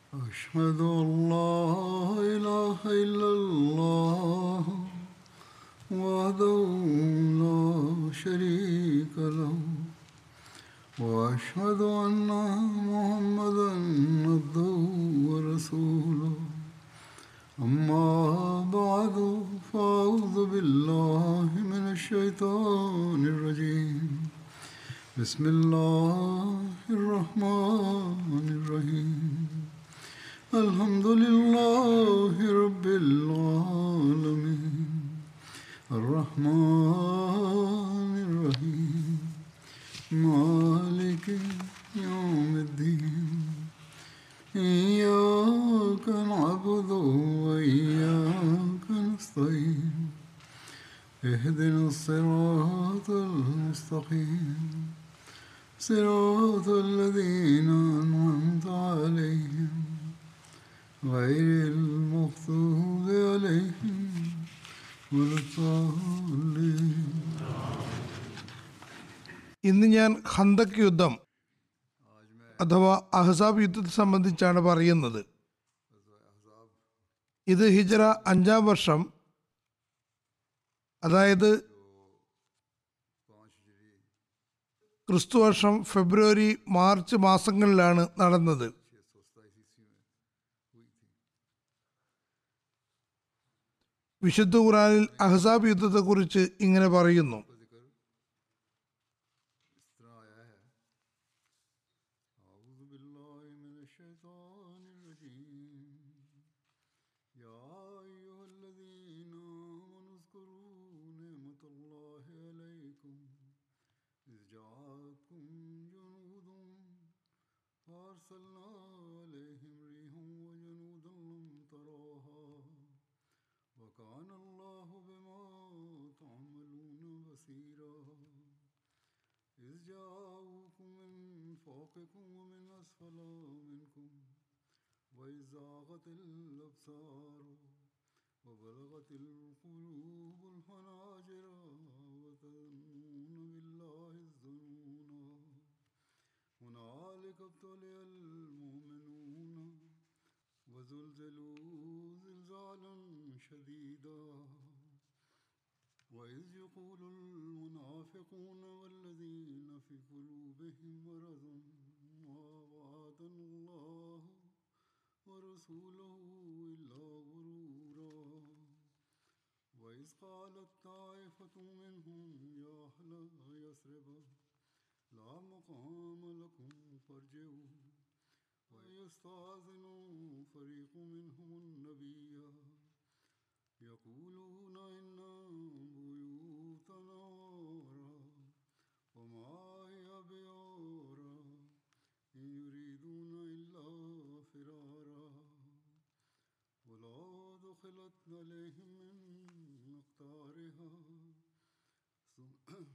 أشهد أن لا إله إلا الله وحده لا شريك له وأشهد أن محمدا عبده ورسوله أما بعد فأعوذ بالله من الشيطان الرجيم بسم الله الرحمن الرحيم الحمد لله رب العالمين الرحمن الرحيم مالك يوم الدين إياك نعبد وإياك نستعين اهدنا الصراط المستقيم صراط الذين أنعمت عليهم غير المغضوب عليهم ولا الضالين ഇന്ന് ഞാൻ ഖന്തക് യുദ്ധം അഥവാ അഹ്സാബ് യുദ്ധത്തെ സംബന്ധിച്ചാണ് പറയുന്നത് ഇത് ഹിജറ അഞ്ചാം വർഷം അതായത് ക്രിസ്തു വർഷം ഫെബ്രുവരി മാർച്ച് മാസങ്ങളിലാണ് നടന്നത് വിശുദ്ധ ഖുറാനിൽ അഹ്സാബ് യുദ്ധത്തെക്കുറിച്ച് ഇങ്ങനെ പറയുന്നു أعوذ بالله من الشيطان الرجيم يا أيها الذين آمنوا اذكروا نعمة الله عليكم إذ جاءتكم جنود فأرسلنا عليهم ريحا وجنودا لم تروها وكان الله بما تعملون بصيرا إذ جاءوكم من فوقكم ومن أسفل منكم وإذ زاغت الأبصار وبلغت القلوب الحناجر وتظنون بالله الظنونا هنالك ابتلي المؤمنون وزلزلوا زلزالا شديدا وإذ يقول المنافقون والذين في قلوبهم مرض ما وعدنا الله ورسوله إلا غرورا وإذ قالت طائفة منهم يا أهل يثرب لا مقام لكم فارجعوا ويستأذن فريق منهم النبي يقولون إن بيوتنا عورة وما هي بعورة إن يريدون إلا فرارا ولو دخلت عليهم من أقطارها ثم-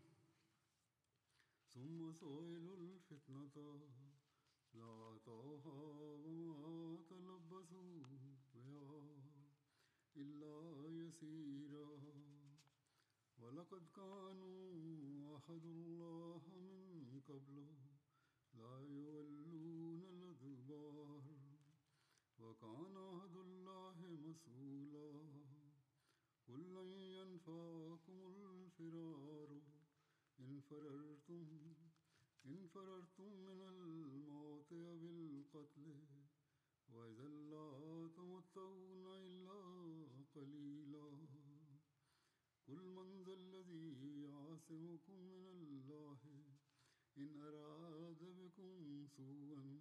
ثم سئلوا الفتنة لأعطوها وما تلبسوا بها إلا يسيرا ولقد كانوا عهدوا الله من قبل لا يولون الأدبار وكان عهد الله مسؤولا قل لن ينفعكم الفرار إن فررتم إن فررتم من الموت أو القتل وإذا لا تمتعون إلا قليلا قل من ذا الذي يعصمكم من الله إن أراد بكم سوءا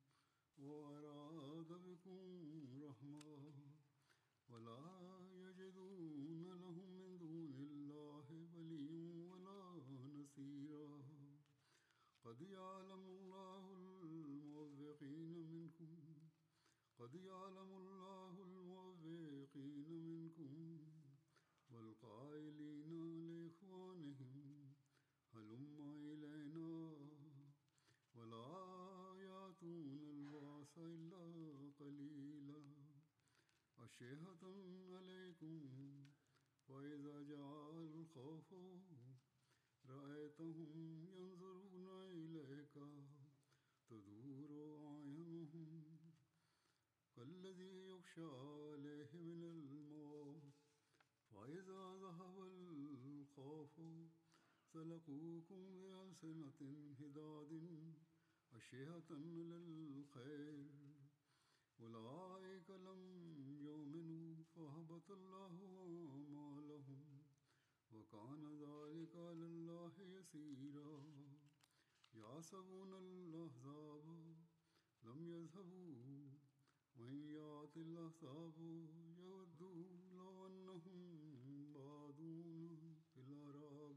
وأراد بكم رحمة ولا يجدون لهم من دون الله وليا ولا نصيرا قد يعلم الله الموفقين منكم قد يعلم الله الموفقين منكم والقائلين لإخوانهم هلم إلينا ولا يأتون الباس إلا قليلا أشهة عليكم وإذا جاء الخوف رأيتهم ينظرون إليك تدور أعينهم الذي يخشى عليه من الموت فإذا ذهب الخوف سلقوكم بألسنة هداد أشهة للخير أولئك لم يؤمنوا فهبط الله أعمالهم وكان ذلك على الله يسيرا يحسبون الأحزاب لم يذهبوا وإن يأتي الأحزاب يودوا لو أنهم بادون في الأعراب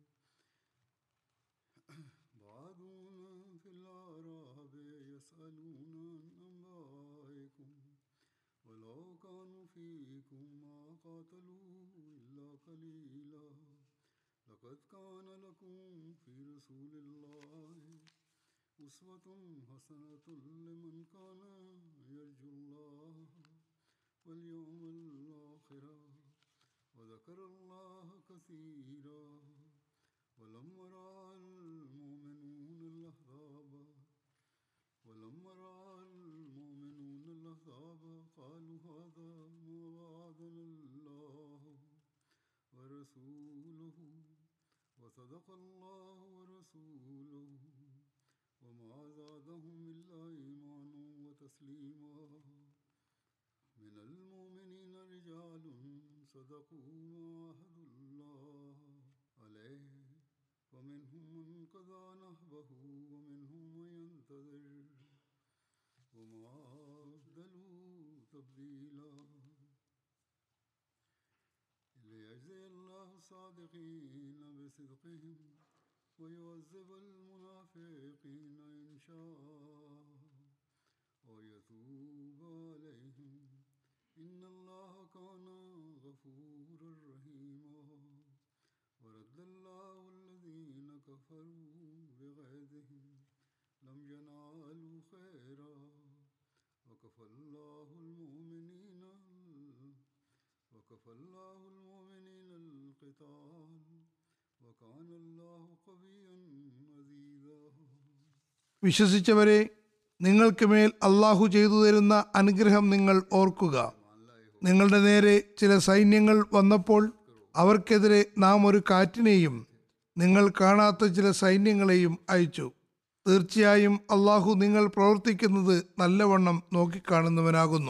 بعدون في الأعراب يسألون عن أنبائكم ولو كانوا فيكم ما قاتلوا إلا قليلا لقد كان لكم في رسول الله أسوة حسنة لمن كان يرجو الله واليوم الآخر وذكر الله كثيرا ولما رأى المؤمنون الأحزاب ولما رأى المؤمنون الأحزاب قالوا هذا ما وعدنا الله ورسوله وصدق الله ورسوله وما زادهم إلا إيمانا وتسليما من المؤمنين رجال صدقوا ما عاهدوا الله عليه ومنهم من قضى نحبه ومنهم من ينتظر وما بدلوا تبديلا ليجزي الله الصادقين بصدقهم ويعذب المنافقين إن شاء ويتوب عليهم إن الله كان غفورا رحيما ورد الله الذين كفروا بغيظهم لم ينالوا خيرا وكفى الله المؤمنين وكفى الله المؤمنين القتال وكان الله قويا عزيزا വിശ്വസിച്ചവരെ നിങ്ങൾക്ക് മേൽ അള്ളാഹു ചെയ്തു തരുന്ന അനുഗ്രഹം നിങ്ങൾ ഓർക്കുക നിങ്ങളുടെ നേരെ ചില സൈന്യങ്ങൾ വന്നപ്പോൾ അവർക്കെതിരെ നാം ഒരു കാറ്റിനെയും നിങ്ങൾ കാണാത്ത ചില സൈന്യങ്ങളെയും അയച്ചു തീർച്ചയായും അള്ളാഹു നിങ്ങൾ പ്രവർത്തിക്കുന്നത് നല്ലവണ്ണം നോക്കിക്കാണുന്നവനാകുന്നു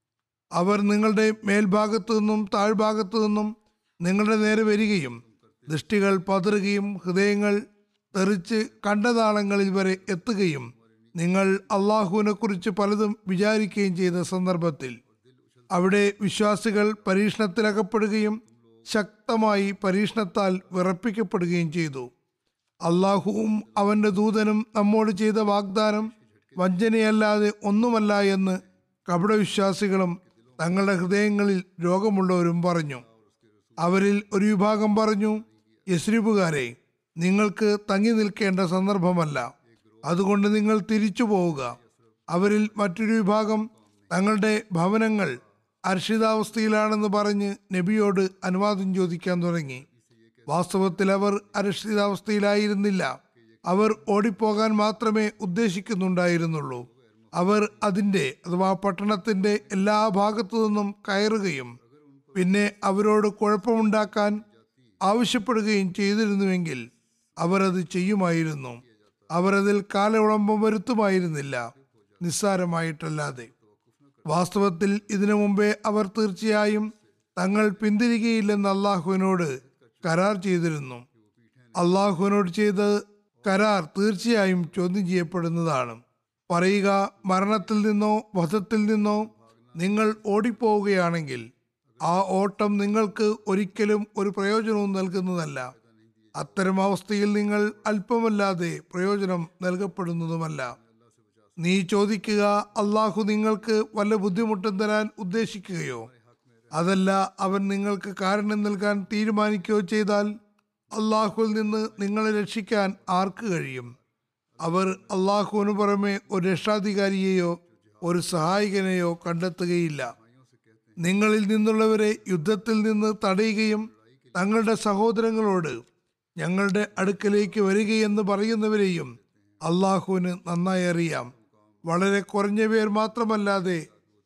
അവർ നിങ്ങളുടെ മേൽഭാഗത്തു നിന്നും താഴ്ഭാഗത്തു നിന്നും നിങ്ങളുടെ നേരെ വരികയും ദൃഷ്ടികൾ പതറുകയും ഹൃദയങ്ങൾ തെറിച്ച് കണ്ടതാളങ്ങളിൽ വരെ എത്തുകയും നിങ്ങൾ അള്ളാഹുവിനെ കുറിച്ച് പലതും വിചാരിക്കുകയും ചെയ്ത സന്ദർഭത്തിൽ അവിടെ വിശ്വാസികൾ പരീക്ഷണത്തിലകപ്പെടുകയും ശക്തമായി പരീക്ഷണത്താൽ വിറപ്പിക്കപ്പെടുകയും ചെയ്തു അള്ളാഹുവും അവന്റെ ദൂതനും നമ്മോട് ചെയ്ത വാഗ്ദാനം വഞ്ചനയല്ലാതെ ഒന്നുമല്ല എന്ന് കപടവിശ്വാസികളും തങ്ങളുടെ ഹൃദയങ്ങളിൽ രോഗമുള്ളവരും പറഞ്ഞു അവരിൽ ഒരു വിഭാഗം പറഞ്ഞു യസ്രിബുകാരെ നിങ്ങൾക്ക് തങ്ങി നിൽക്കേണ്ട സന്ദർഭമല്ല അതുകൊണ്ട് നിങ്ങൾ തിരിച്ചു പോവുക അവരിൽ മറ്റൊരു വിഭാഗം തങ്ങളുടെ ഭവനങ്ങൾ അരക്ഷിതാവസ്ഥയിലാണെന്ന് പറഞ്ഞ് നബിയോട് അനുവാദം ചോദിക്കാൻ തുടങ്ങി വാസ്തവത്തിൽ അവർ അരക്ഷിതാവസ്ഥയിലായിരുന്നില്ല അവർ ഓടിപ്പോകാൻ മാത്രമേ ഉദ്ദേശിക്കുന്നുണ്ടായിരുന്നുള്ളൂ അവർ അതിൻ്റെ അഥവാ പട്ടണത്തിന്റെ എല്ലാ ഭാഗത്തു നിന്നും കയറുകയും പിന്നെ അവരോട് കുഴപ്പമുണ്ടാക്കാൻ ആവശ്യപ്പെടുകയും ചെയ്തിരുന്നുവെങ്കിൽ അവരത് ചെയ്യുമായിരുന്നു അവരതിൽ കാലവിളംബം വരുത്തുമായിരുന്നില്ല നിസ്സാരമായിട്ടല്ലാതെ വാസ്തവത്തിൽ ഇതിനു മുമ്പേ അവർ തീർച്ചയായും തങ്ങൾ പിന്തിരികയില്ലെന്ന് അള്ളാഹുവിനോട് കരാർ ചെയ്തിരുന്നു അള്ളാഹുവിനോട് ചെയ്ത കരാർ തീർച്ചയായും ചോദ്യം ചെയ്യപ്പെടുന്നതാണ് പറയുക മരണത്തിൽ നിന്നോ വധത്തിൽ നിന്നോ നിങ്ങൾ ഓടിപ്പോവുകയാണെങ്കിൽ ആ ഓട്ടം നിങ്ങൾക്ക് ഒരിക്കലും ഒരു പ്രയോജനവും നൽകുന്നതല്ല അത്തരം അവസ്ഥയിൽ നിങ്ങൾ അല്പമല്ലാതെ പ്രയോജനം നൽകപ്പെടുന്നതുമല്ല നീ ചോദിക്കുക അള്ളാഹു നിങ്ങൾക്ക് വല്ല ബുദ്ധിമുട്ടും തരാൻ ഉദ്ദേശിക്കുകയോ അതല്ല അവൻ നിങ്ങൾക്ക് കാരണം നൽകാൻ തീരുമാനിക്കുകയോ ചെയ്താൽ അള്ളാഹുവിൽ നിന്ന് നിങ്ങളെ രക്ഷിക്കാൻ ആർക്ക് കഴിയും അവർ അള്ളാഹുവിന് പുറമെ ഒരു രക്ഷാധികാരിയെയോ ഒരു സഹായകനെയോ കണ്ടെത്തുകയില്ല നിങ്ങളിൽ നിന്നുള്ളവരെ യുദ്ധത്തിൽ നിന്ന് തടയുകയും തങ്ങളുടെ സഹോദരങ്ങളോട് ഞങ്ങളുടെ അടുക്കലേക്ക് വരികയെന്ന് പറയുന്നവരെയും അള്ളാഹുവിന് നന്നായി അറിയാം വളരെ കുറഞ്ഞ പേർ മാത്രമല്ലാതെ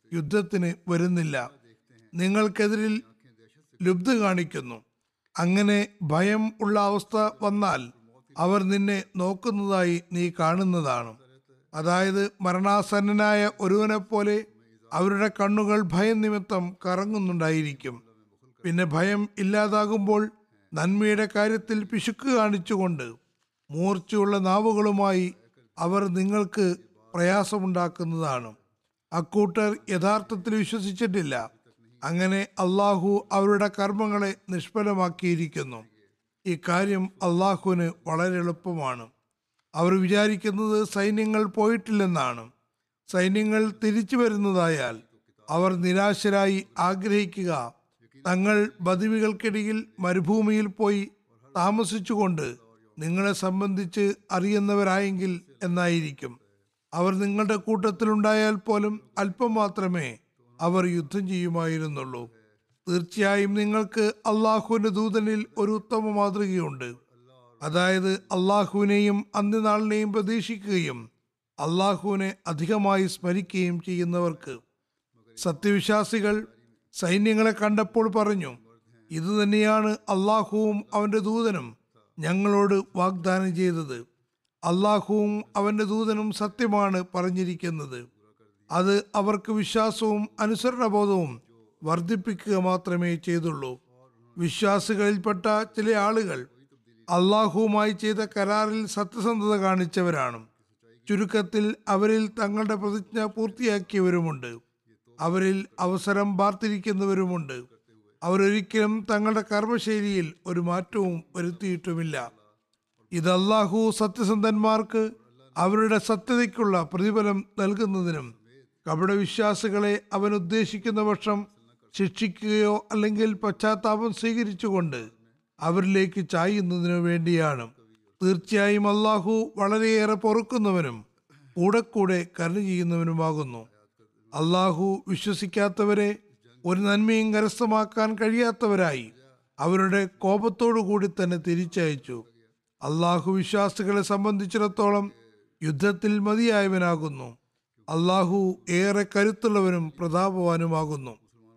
യുദ്ധത്തിന് വരുന്നില്ല നിങ്ങൾക്കെതിരിൽ ലുബ്ധ കാണിക്കുന്നു അങ്ങനെ ഭയം ഉള്ള അവസ്ഥ വന്നാൽ അവർ നിന്നെ നോക്കുന്നതായി നീ കാണുന്നതാണ് അതായത് മരണാസന്നനായ ഒരുവനെ പോലെ അവരുടെ കണ്ണുകൾ ഭയം നിമിത്തം കറങ്ങുന്നുണ്ടായിരിക്കും പിന്നെ ഭയം ഇല്ലാതാകുമ്പോൾ നന്മയുടെ കാര്യത്തിൽ പിശുക്ക് കാണിച്ചുകൊണ്ട് മൂർച്ചയുള്ള നാവുകളുമായി അവർ നിങ്ങൾക്ക് പ്രയാസമുണ്ടാക്കുന്നതാണ് അക്കൂട്ടർ യഥാർത്ഥത്തിൽ വിശ്വസിച്ചിട്ടില്ല അങ്ങനെ അള്ളാഹു അവരുടെ കർമ്മങ്ങളെ നിഷ്ഫലമാക്കിയിരിക്കുന്നു ഇക്കാര്യം അള്ളാഹുവിന് വളരെ എളുപ്പമാണ് അവർ വിചാരിക്കുന്നത് സൈന്യങ്ങൾ പോയിട്ടില്ലെന്നാണ് സൈന്യങ്ങൾ തിരിച്ചു വരുന്നതായാൽ അവർ നിരാശരായി ആഗ്രഹിക്കുക തങ്ങൾ ബദിവികൾക്കിടയിൽ മരുഭൂമിയിൽ പോയി താമസിച്ചുകൊണ്ട് നിങ്ങളെ സംബന്ധിച്ച് അറിയുന്നവരായെങ്കിൽ എന്നായിരിക്കും അവർ നിങ്ങളുടെ കൂട്ടത്തിലുണ്ടായാൽ പോലും അല്പം മാത്രമേ അവർ യുദ്ധം ചെയ്യുമായിരുന്നുള്ളൂ തീർച്ചയായും നിങ്ങൾക്ക് അള്ളാഹുവിന്റെ ദൂതനിൽ ഒരു ഉത്തമ മാതൃകയുണ്ട് അതായത് അള്ളാഹുവിനെയും അന്ത്യനാളിനെയും പ്രതീക്ഷിക്കുകയും അള്ളാഹുവിനെ അധികമായി സ്മരിക്കുകയും ചെയ്യുന്നവർക്ക് സത്യവിശ്വാസികൾ സൈന്യങ്ങളെ കണ്ടപ്പോൾ പറഞ്ഞു ഇത് തന്നെയാണ് അള്ളാഹുവും അവന്റെ ദൂതനും ഞങ്ങളോട് വാഗ്ദാനം ചെയ്തത് അള്ളാഹുവും അവന്റെ ദൂതനും സത്യമാണ് പറഞ്ഞിരിക്കുന്നത് അത് അവർക്ക് വിശ്വാസവും അനുസരണബോധവും വർദ്ധിപ്പിക്കുക മാത്രമേ ചെയ്തുള്ളൂ വിശ്വാസികളിൽപ്പെട്ട ചില ആളുകൾ അള്ളാഹുവുമായി ചെയ്ത കരാറിൽ സത്യസന്ധത കാണിച്ചവരാണ് ചുരുക്കത്തിൽ അവരിൽ തങ്ങളുടെ പ്രതിജ്ഞ പൂർത്തിയാക്കിയവരുമുണ്ട് അവരിൽ അവസരം പാർത്തിരിക്കുന്നവരുമുണ്ട് അവരൊരിക്കലും തങ്ങളുടെ കർമ്മശൈലിയിൽ ഒരു മാറ്റവും വരുത്തിയിട്ടുമില്ല ഇത് അള്ളാഹു സത്യസന്ധന്മാർക്ക് അവരുടെ സത്യതയ്ക്കുള്ള പ്രതിഫലം നൽകുന്നതിനും കപട വിശ്വാസികളെ അവൻ ഉദ്ദേശിക്കുന്ന പക്ഷം ശിക്ഷിക്കുകയോ അല്ലെങ്കിൽ പശ്ചാത്താപം സ്വീകരിച്ചുകൊണ്ട് അവരിലേക്ക് ചായുന്നതിനു വേണ്ടിയാണ് തീർച്ചയായും അള്ളാഹു വളരെയേറെ പൊറുക്കുന്നവനും കൂടെ കൂടെ കരുണ ചെയ്യുന്നവനുമാകുന്നു അള്ളാഹു വിശ്വസിക്കാത്തവരെ ഒരു നന്മയും കരസ്ഥമാക്കാൻ കഴിയാത്തവരായി അവരുടെ കോപത്തോടു കൂടി തന്നെ തിരിച്ചയച്ചു അള്ളാഹു വിശ്വാസികളെ സംബന്ധിച്ചിടത്തോളം യുദ്ധത്തിൽ മതിയായവനാകുന്നു അള്ളാഹു ഏറെ കരുത്തുള്ളവനും പ്രതാപവാനുമാകുന്നു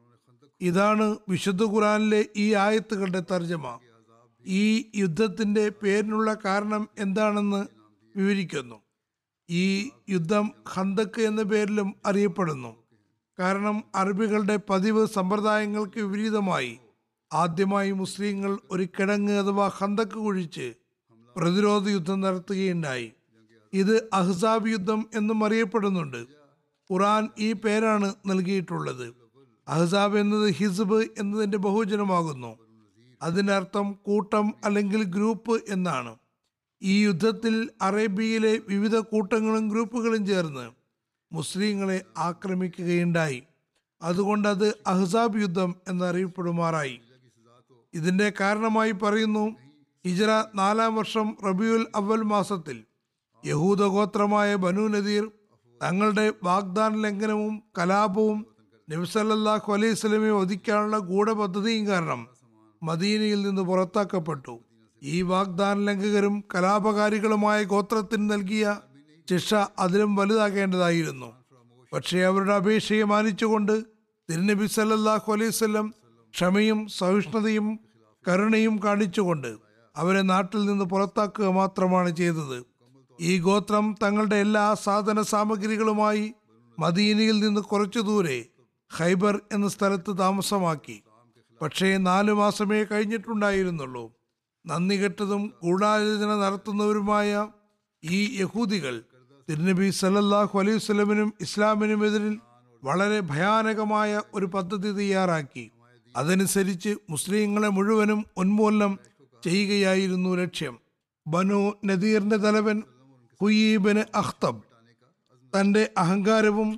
ഇതാണ് വിശുദ്ധ ഖുറാനിലെ ഈ ആയത്തുകളുടെ തർജ്ജമ ഈ യുദ്ധത്തിന്റെ പേരിനുള്ള കാരണം എന്താണെന്ന് വിവരിക്കുന്നു ഈ യുദ്ധം ഖന്തക്ക് എന്ന പേരിലും അറിയപ്പെടുന്നു കാരണം അറബികളുടെ പതിവ് സമ്പ്രദായങ്ങൾക്ക് വിപരീതമായി ആദ്യമായി മുസ്ലിങ്ങൾ ഒരു കിടങ്ങ് അഥവാ ഖന്തക്ക് കുഴിച്ച് പ്രതിരോധ യുദ്ധം നടത്തുകയുണ്ടായി ഇത് അഹ്സാബ് യുദ്ധം എന്നും അറിയപ്പെടുന്നുണ്ട് ഖുറാൻ ഈ പേരാണ് നൽകിയിട്ടുള്ളത് അഹ്സാബ് എന്നത് ഹിസ്ബ് എന്നതിന്റെ ബഹുജനമാകുന്നു അതിന്റെ അർത്ഥം കൂട്ടം അല്ലെങ്കിൽ ഗ്രൂപ്പ് എന്നാണ് ഈ യുദ്ധത്തിൽ അറേബ്യയിലെ വിവിധ കൂട്ടങ്ങളും ഗ്രൂപ്പുകളും ചേർന്ന് മുസ്ലിങ്ങളെ ആക്രമിക്കുകയുണ്ടായി അതുകൊണ്ട് അത് അഹ്സാബ് യുദ്ധം എന്നറിയപ്പെടുമാറായി ഇതിന്റെ കാരണമായി പറയുന്നു ഹിജറ നാലാം വർഷം റബിയുൽ അവൽ മാസത്തിൽ യഹൂദ ഗോത്രമായ ബനു നദീർ തങ്ങളുടെ വാഗ്ദാന ലംഘനവും കലാപവും നബ്സല്ലാഹു അലൈഹി സ്വലമെ വധിക്കാനുള്ള ഗൂഢപദ്ധതിയും കാരണം മദീനയിൽ നിന്ന് പുറത്താക്കപ്പെട്ടു ഈ വാഗ്ദാന ലംഘകരും കലാപകാരികളുമായ ഗോത്രത്തിന് നൽകിയ ശിക്ഷ അതിലും വലുതാകേണ്ടതായിരുന്നു പക്ഷേ അവരുടെ അപേക്ഷയെ മാനിച്ചുകൊണ്ട് തിരുനബി സല്ലല്ലാഹു അലൈഹി വസല്ലം ക്ഷമയും സഹിഷ്ണുതയും കരുണയും കാണിച്ചുകൊണ്ട് അവരെ നാട്ടിൽ നിന്ന് പുറത്താക്കുക മാത്രമാണ് ചെയ്തത് ഈ ഗോത്രം തങ്ങളുടെ എല്ലാ സാധന സാമഗ്രികളുമായി മദീനയിൽ നിന്ന് കുറച്ചു ദൂരെ ഖൈബർ എന്ന സ്ഥലത്ത് താമസമാക്കി പക്ഷേ നാലു മാസമേ കഴിഞ്ഞിട്ടുണ്ടായിരുന്നുള്ളൂ നന്ദി കെട്ടതും ഗൂഢാലോചന നടത്തുന്നവരുമായ ഈ യഹൂദികൾ തിരുനബി സല്ലല്ലാഹു അലൈഹി വസല്ലമിനും ഇസ്ലാമിനും എതിരിൽ വളരെ ഭയാനകമായ ഒരു പദ്ധതി തയ്യാറാക്കി അതനുസരിച്ച് മുസ്ലിങ്ങളെ മുഴുവനും ഉന്മൂലനം ചെയ്യുകയായിരുന്നു ലക്ഷ്യം ബനു നദീറിന്റെ തലവൻ ഹുയീബിന് അഖ്തബ് തന്റെ അഹങ്കാരവും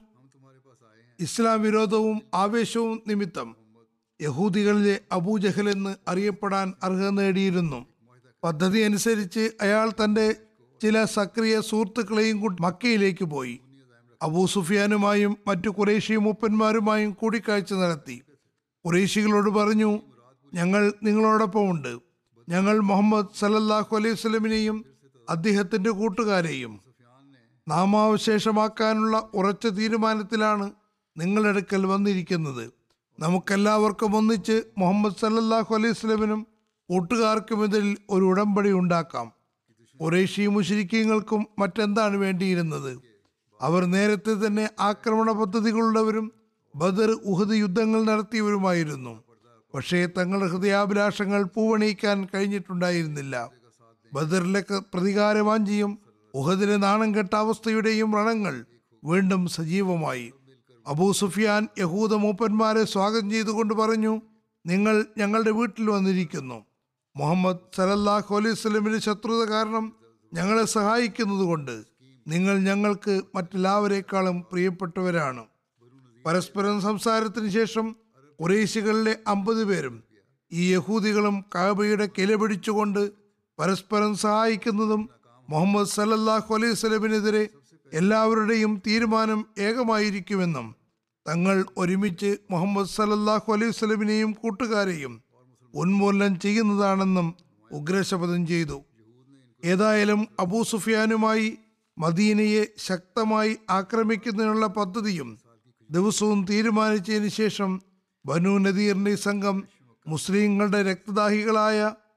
ഇസ്ലാം വിരോധവും ആവേശവും നിമിത്തം യഹൂദികളിലെ അബൂജഹൽ എന്ന് അറിയപ്പെടാൻ അർഹത നേടിയിരുന്നു പദ്ധതി അനുസരിച്ച് അയാൾ തന്റെ ചില സക്രിയ സുഹൃത്തുക്കളെയും കൂട്ടി മക്കയിലേക്ക് പോയി അബൂ സുഫിയാനുമായും മറ്റു കുറേശി മൂപ്പന്മാരുമായും കൂടിക്കാഴ്ച നടത്തി കുറേശികളോട് പറഞ്ഞു ഞങ്ങൾ നിങ്ങളോടൊപ്പമുണ്ട് ഞങ്ങൾ മുഹമ്മദ് സല്ലല്ലാഹു അലൈഹി വസല്ലമിനെയും അദ്ദേഹത്തിന്റെ കൂട്ടുകാരെയും നാമാവശേഷമാക്കാനുള്ള ഉറച്ച തീരുമാനത്തിലാണ് നിങ്ങളുടെ അടുക്കൽ വന്നിരിക്കുന്നത് നമുക്കെല്ലാവർക്കും ഒന്നിച്ച് മുഹമ്മദ് സല്ലല്ലാഹു അലൈഹി സ്വലമിനും കൂട്ടുകാർക്കുമെതിരിൽ ഒരു ഉടമ്പടി ഉണ്ടാക്കാം കുറേശി മുഷരിക്കങ്ങൾക്കും മറ്റെന്താണ് വേണ്ടിയിരുന്നത് അവർ നേരത്തെ തന്നെ ആക്രമണ പദ്ധതികളുള്ളവരും ബദർ ഉഹദ് യുദ്ധങ്ങൾ നടത്തിയവരുമായിരുന്നു പക്ഷേ തങ്ങളുടെ ഹൃദയാഭിലാഷങ്ങൾ പൂവണിയിക്കാൻ കഴിഞ്ഞിട്ടുണ്ടായിരുന്നില്ല ബദറിലെ ക- പ്രതികാരവാഞ്ചിയും ഉഹദിലെ നാണം കെട്ട അവസ്ഥയുടെയും രണങ്ങൾ വീണ്ടും സജീവമായി അബൂ സുഫിയാൻ യഹൂദ മൂപ്പന്മാരെ സ്വാഗതം ചെയ്തുകൊണ്ട് പറഞ്ഞു നിങ്ങൾ ഞങ്ങളുടെ വീട്ടിൽ വന്നിരിക്കുന്നു മുഹമ്മദ് സലല്ലാഹു അലൈഹി സ്വലമിന്റെ ശത്രുത കാരണം ഞങ്ങളെ സഹായിക്കുന്നതുകൊണ്ട് നിങ്ങൾ ഞങ്ങൾക്ക് മറ്റെല്ലാവരെക്കാളും പ്രിയപ്പെട്ടവരാണ് പരസ്പരം സംസാരത്തിന് ശേഷം കുറേശികളിലെ അമ്പത് പേരും ഈ യഹൂദികളും കാബയുടെ കില പിടിച്ചുകൊണ്ട് പരസ്പരം സഹായിക്കുന്നതും മുഹമ്മദ് സല്ലല്ലാഹു അലൈഹി സ്വലമിനെതിരെ എല്ലാവരുടെയും തീരുമാനം ഏകമായിരിക്കുമെന്നും തങ്ങൾ ഒരുമിച്ച് മുഹമ്മദ് സല്ലല്ലാഹു അലൈഹി സ്വലമിനെയും കൂട്ടുകാരെയും ഉന്മൂലനം ചെയ്യുന്നതാണെന്നും ഉഗ്രശപഥം ചെയ്തു ഏതായാലും അബൂ സുഫിയാനുമായി മദീനയെ ശക്തമായി ആക്രമിക്കുന്നതിനുള്ള പദ്ധതിയും ദിവസവും തീരുമാനിച്ചതിന് ശേഷം ബനു നദീറിന്റെ സംഘം മുസ്ലിങ്ങളുടെ രക്തദാഹികളായ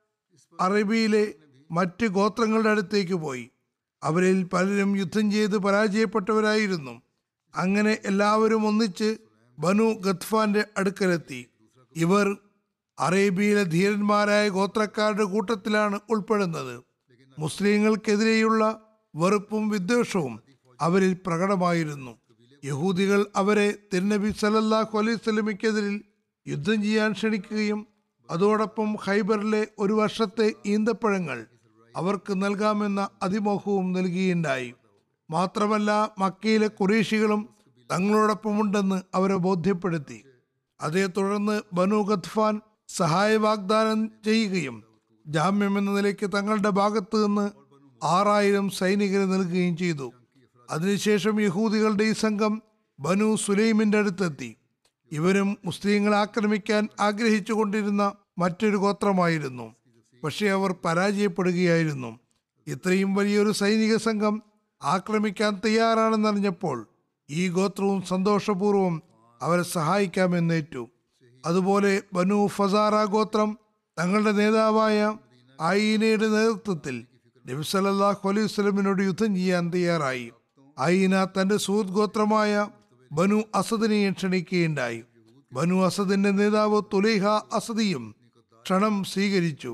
അറബിയിലെ മറ്റ് ഗോത്രങ്ങളുടെ അടുത്തേക്ക് പോയി അവരിൽ പലരും യുദ്ധം ചെയ്ത് പരാജയപ്പെട്ടവരായിരുന്നു അങ്ങനെ എല്ലാവരും ഒന്നിച്ച് ബനു ഗത്ഫാന്റെ അടുക്കലെത്തി ഇവർ അറേബ്യയിലെ ധീരന്മാരായ ഗോത്രക്കാരുടെ കൂട്ടത്തിലാണ് ഉൾപ്പെടുന്നത് മുസ്ലിങ്ങൾക്കെതിരെയുള്ള വെറുപ്പും വിദ്വേഷവും അവരിൽ പ്രകടമായിരുന്നു യഹൂദികൾ അവരെ തിരുനബി സല്ലല്ലാഹു അലൈഹി സ്വലമിക്കെതിരിൽ യുദ്ധം ചെയ്യാൻ ക്ഷണിക്കുകയും അതോടൊപ്പം ഖൈബറിലെ ഒരു വർഷത്തെ ഈന്തപ്പഴങ്ങൾ അവർക്ക് നൽകാമെന്ന അതിമോഹവും നൽകിയുണ്ടായി മാത്രമല്ല മക്കയിലെ കുറേശികളും തങ്ങളോടൊപ്പമുണ്ടെന്ന് അവരെ ബോധ്യപ്പെടുത്തി അതേ തുടർന്ന് ബനു ഗത്ഫാൻ സഹായ വാഗ്ദാനം ചെയ്യുകയും ജാമ്യം എന്ന നിലയ്ക്ക് തങ്ങളുടെ ഭാഗത്ത് നിന്ന് ആറായിരം സൈനികരെ നൽകുകയും ചെയ്തു അതിനുശേഷം യഹൂദികളുടെ ഈ സംഘം ബനു സുലൈമിന്റെ അടുത്തെത്തി ഇവരും മുസ്ലിങ്ങളെ ആക്രമിക്കാൻ ആഗ്രഹിച്ചു കൊണ്ടിരുന്ന മറ്റൊരു ഗോത്രമായിരുന്നു പക്ഷേ അവർ പരാജയപ്പെടുകയായിരുന്നു ഇത്രയും വലിയൊരു സൈനിക സംഘം ആക്രമിക്കാൻ തയ്യാറാണെന്നറിഞ്ഞപ്പോൾ ഈ ഗോത്രവും സന്തോഷപൂർവ്വം അവരെ സഹായിക്കാമെന്നേറ്റു അതുപോലെ ബനു ഫസാറ ഗോത്രം തങ്ങളുടെ നേതാവായ ആയിനയുടെ നേതൃത്വത്തിൽ നബി സല്ലല്ലാഹു അലൈഹി വസല്ലമിനോട് യുദ്ധം ചെയ്യാൻ തയ്യാറായി ആയിന തന്റെ സുഹൃത്ത് ഗോത്രമായ ബനു അസദിനെയും ക്ഷണിക്കുകയുണ്ടായി ബനു അസദിന്റെ നേതാവ് തുലൈഹ അസദിയും ക്ഷണം സ്വീകരിച്ചു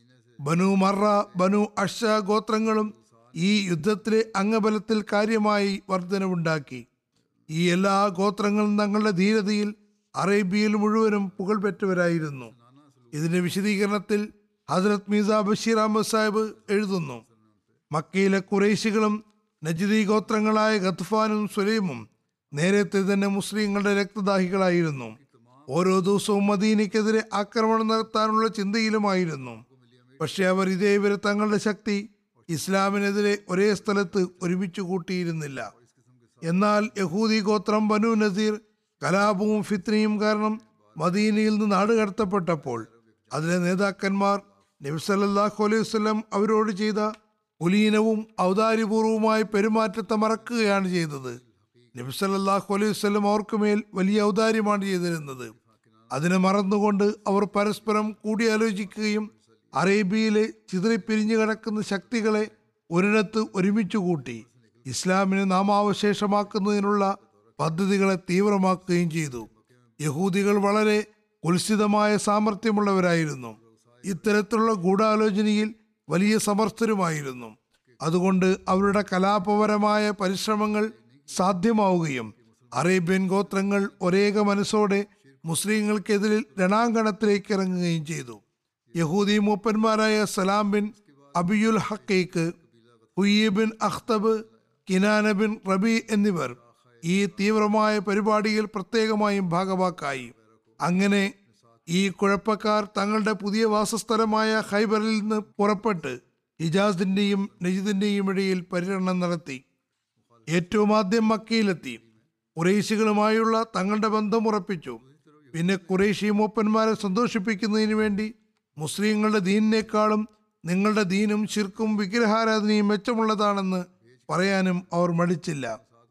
ബനു മറ ബനു അഷ ഗോത്രങ്ങളും ഈ യുദ്ധത്തിലെ അംഗബലത്തിൽ കാര്യമായി വർധനവുണ്ടാക്കി ഈ എല്ലാ ഗോത്രങ്ങളും തങ്ങളുടെ ധീരതയിൽ അറേബ്യയിൽ മുഴുവനും പുകൾപെറ്റവരായിരുന്നു ഇതിന്റെ വിശദീകരണത്തിൽ ഹസ്രത് മീസ ബഷീർ അഹമ്മദ് സാഹിബ് എഴുതുന്നു മക്കയിലെ കുറേശികളും നജിദി ഗോത്രങ്ങളായ ഗത്ഫാനും സുലൈമും നേരത്തെ തന്നെ മുസ്ലിങ്ങളുടെ രക്തദാഹികളായിരുന്നു ഓരോ ദിവസവും മദീനയ്ക്കെതിരെ ആക്രമണം നടത്താനുള്ള ചിന്തയിലുമായിരുന്നു പക്ഷെ അവർ ഇതേവരെ തങ്ങളുടെ ശക്തി ഇസ്ലാമിനെതിരെ ഒരേ സ്ഥലത്ത് ഒരുമിച്ച് കൂട്ടിയിരുന്നില്ല എന്നാൽ യഹൂദി ഗോത്രം ബനു നസീർ കലാപവും ഫിത്നയും കാരണം മദീനയിൽ നിന്ന് നാടുകടത്തപ്പെട്ടപ്പോൾ അതിലെ നേതാക്കന്മാർ നബിസല്ലാഹു അലൈഹി വസ്ലം അവരോട് ചെയ്ത കുലീനവും ഔദാര്യപൂർവവുമായ പെരുമാറ്റത്തെ മറക്കുകയാണ് ചെയ്തത് നബിസല്ലാഹു അലൈഹി വസ്ലം അവർക്കുമേൽ വലിയ ഔദാര്യമാണ് ചെയ്തിരുന്നത് അതിനെ മറന്നുകൊണ്ട് അവർ പരസ്പരം കൂടിയാലോചിക്കുകയും അറേബ്യയിലെ ചിതറിപ്പിരിഞ്ഞു കിടക്കുന്ന ശക്തികളെ ഒരിടത്ത് ഒരുമിച്ച് കൂട്ടി ഇസ്ലാമിനെ നാമാവശേഷമാക്കുന്നതിനുള്ള പദ്ധതികളെ തീവ്രമാക്കുകയും ചെയ്തു യഹൂദികൾ വളരെ കുൽസിതമായ സാമർഥ്യമുള്ളവരായിരുന്നു ഇത്തരത്തിലുള്ള ഗൂഢാലോചനയിൽ വലിയ സമർത്ഥരുമായിരുന്നു അതുകൊണ്ട് അവരുടെ കലാപപരമായ പരിശ്രമങ്ങൾ സാധ്യമാവുകയും അറേബ്യൻ ഗോത്രങ്ങൾ ഒരേക മനസ്സോടെ മുസ്ലിങ്ങൾക്കെതിരിൽ രണാങ്കണത്തിലേക്ക് ഇറങ്ങുകയും ചെയ്തു യഹൂദി മൂപ്പന്മാരായ സലാം ബിൻ അബിയുൽ ഹക്കൈക്ക് Huyayy bin Akhtab Kinana bin Rabi എന്നിവർ ഈ തീവ്രമായ പരിപാടിയിൽ പ്രത്യേകമായും ഭാഗവാക്കായി അങ്ങനെ ഈ കുഴപ്പക്കാർ തങ്ങളുടെ പുതിയ വാസസ്ഥലമായ ഖൈബറിൽ നിന്ന് പുറപ്പെട്ട് ഹിജാസിന്റെയും നജിദിന്റെയും ഇടയിൽ പര്യടനം നടത്തി ഏറ്റവും ആദ്യം മക്കയിലെത്തി കുറേശികളുമായുള്ള തങ്ങളുടെ ബന്ധം ഉറപ്പിച്ചു പിന്നെ കുറേശി മൂപ്പന്മാരെ സന്തോഷിപ്പിക്കുന്നതിന് വേണ്ടി മുസ്ലിങ്ങളുടെ ദീനിനേക്കാളും നിങ്ങളുടെ ദീനും ശിർക്കും വിഗ്രഹാരാധനയും മെച്ചമുള്ളതാണെന്ന് പറയാനും അവർ മടിച്ചില്ല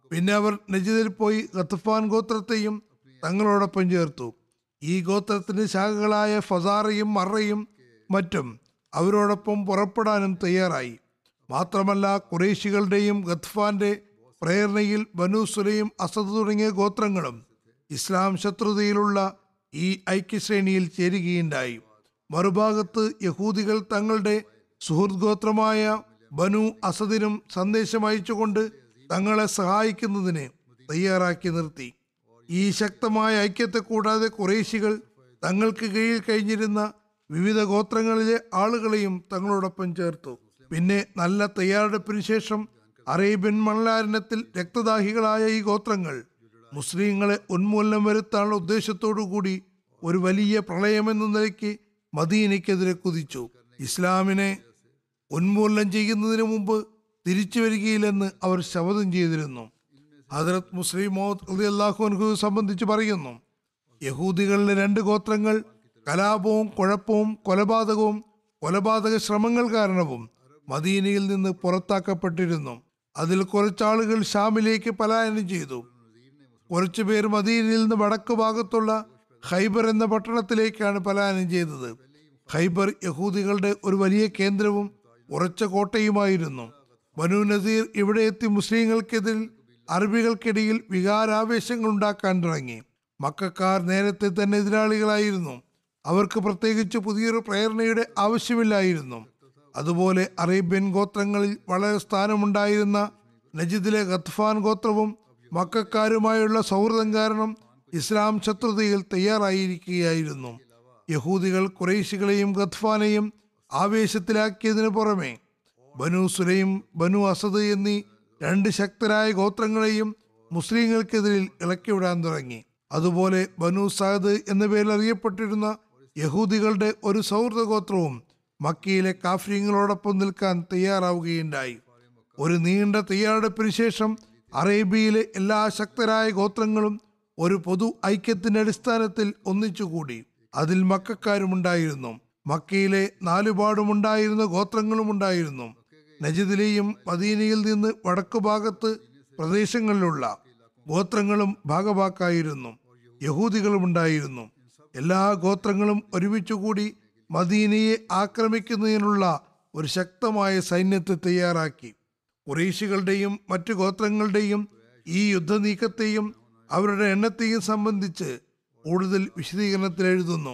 പിന്നെ അവർ നജിദിൽ പോയി ഗത്തഫാൻ ഗോത്രത്തെയും തങ്ങളോടൊപ്പം ചേർത്തു ഈ ഗോത്രത്തിന്റെ ശാഖകളായ ഫസാറയും മറയും മറ്റും അവരോടൊപ്പം പുറപ്പെടാനും തയ്യാറായി മാത്രമല്ല കുറേശികളുടെയും ഗത്ഫാന്റെ പ്രേരണയിൽ ബനു സുലയും അസദ് തുടങ്ങിയ ഗോത്രങ്ങളും ഇസ്ലാം ശത്രുതയിലുള്ള ഈ ഐക്യശ്രേണിയിൽ ചേരുകയുണ്ടായി മറുഭാഗത്ത് യഹൂദികൾ തങ്ങളുടെ സുഹൃത് ഗോത്രമായ ബനു അസദിനും സന്ദേശം അയച്ചുകൊണ്ട് തങ്ങളെ സഹായിക്കുന്നതിന് തയ്യാറാക്കി നിർത്തി ഈ ശക്തമായ ഐക്യത്തെ കൂടാതെ കുറേശികൾ തങ്ങൾക്ക് കീഴിൽ കഴിഞ്ഞിരുന്ന വിവിധ ഗോത്രങ്ങളിലെ ആളുകളെയും തങ്ങളോടൊപ്പം ചേർത്തു പിന്നെ നല്ല തയ്യാറെടുപ്പിന് ശേഷം അറേബ്യൻ മണലാരണ്യത്തിൽ രക്തദാഹികളായ ഈ ഗോത്രങ്ങൾ മുസ്ലിങ്ങളെ ഉന്മൂലനം വരുത്താനുള്ള ഉദ്ദേശത്തോടു കൂടി ഒരു വലിയ പ്രളയമെന്ന നിലയ്ക്ക് മദീനയ്ക്കെതിരെ കുതിച്ചു ഇസ്ലാമിനെ ഉന്മൂലനം ചെയ്യുന്നതിന് മുമ്പ് തിരിച്ചു വരികയില്ലെന്ന് അവർ ശപഥം ചെയ്തിരുന്നു ഹജറത് മുസ്ലിം മോഹ് അള്ളാഹു സംബന്ധിച്ച് പറയുന്നു യഹൂദികളിലെ രണ്ട് ഗോത്രങ്ങൾ കലാപവും കുഴപ്പവും കൊലപാതകവും കൊലപാതക ശ്രമങ്ങൾ കാരണവും മദീനയിൽ നിന്ന് പുറത്താക്കപ്പെട്ടിരുന്നു അതിൽ കുറച്ചാളുകൾ ഷാമിലേക്ക് പലായനം ചെയ്തു കുറച്ചു പേർ മദീനയിൽ നിന്ന് വടക്ക് ഭാഗത്തുള്ള ഖൈബർ എന്ന പട്ടണത്തിലേക്കാണ് പലായനം ചെയ്തത് ഖൈബർ യഹൂദികളുടെ ഒരു വലിയ കേന്ദ്രവും ഉറച്ച കോട്ടയുമായിരുന്നു ബനു നസീർ ഇവിടെ എത്തി മുസ്ലിങ്ങൾക്കെതിരിൽ അറബികൾക്കിടയിൽ വികാരാവേശങ്ങൾ ഉണ്ടാക്കാൻ തുടങ്ങി മക്കാർ നേരത്തെ തന്നെ എതിരാളികളായിരുന്നു അവർക്ക് പ്രത്യേകിച്ച് പുതിയൊരു പ്രേരണയുടെ ആവശ്യമില്ലായിരുന്നു അതുപോലെ അറേബ്യൻ ഗോത്രങ്ങളിൽ വളരെ സ്ഥാനമുണ്ടായിരുന്ന നജിദിലെ ഗത്ഫാൻ ഗോത്രവും മക്കാരുമായുള്ള സൗഹൃദം കാരണം ഇസ്ലാം ശത്രുതയിൽ തയ്യാറായിരിക്കുകയായിരുന്നു യഹൂദികൾ കുറേശികളെയും ഗത്ഫാനെയും ആവേശത്തിലാക്കിയതിനു പുറമെ ബനു സുലൈം ബനു അസദ് എന്നീ രണ്ട് ശക്തരായ ഗോത്രങ്ങളെയും മുസ്ലിങ്ങൾക്കെതിരിൽ ഇളക്കിവിടാൻ തുടങ്ങി അതുപോലെ ബനു സാദ് എന്ന പേരിൽ അറിയപ്പെട്ടിരുന്ന യഹൂദികളുടെ ഒരു സൗഹൃദ ഗോത്രവും മക്കയിലെ കാഫ്രീങ്ങളോടൊപ്പം നിൽക്കാൻ തയ്യാറാവുകയുണ്ടായി ഒരു നീണ്ട തയ്യാറെടുപ്പിന് ശേഷം അറേബ്യയിലെ എല്ലാ ശക്തരായ ഗോത്രങ്ങളും ഒരു പൊതു ഐക്യത്തിന്റെ അടിസ്ഥാനത്തിൽ ഒന്നിച്ചുകൂടി അതിൽ മക്കാരുമുണ്ടായിരുന്നു മക്കയിലെ നാലുപാടുമുണ്ടായിരുന്ന ഗോത്രങ്ങളും ഉണ്ടായിരുന്നു നജിദിലെയും മദീനയിൽ നിന്ന് വടക്കു ഭാഗത്ത് പ്രദേശങ്ങളിലുള്ള ഗോത്രങ്ങളും ഭാഗവാക്കായിരുന്നു യഹൂദികളും ഉണ്ടായിരുന്നു എല്ലാ ഗോത്രങ്ങളും ഒരുമിച്ചുകൂടി മദീനയെ ആക്രമിക്കുന്നതിനുള്ള ഒരു ശക്തമായ സൈന്യത്തെ തയ്യാറാക്കി കുറേശികളുടെയും മറ്റു ഗോത്രങ്ങളുടെയും ഈ യുദ്ധനീക്കത്തെയും അവരുടെ എണ്ണത്തെയും സംബന്ധിച്ച് കൂടുതൽ വിശദീകരണത്തിൽ എഴുതുന്നു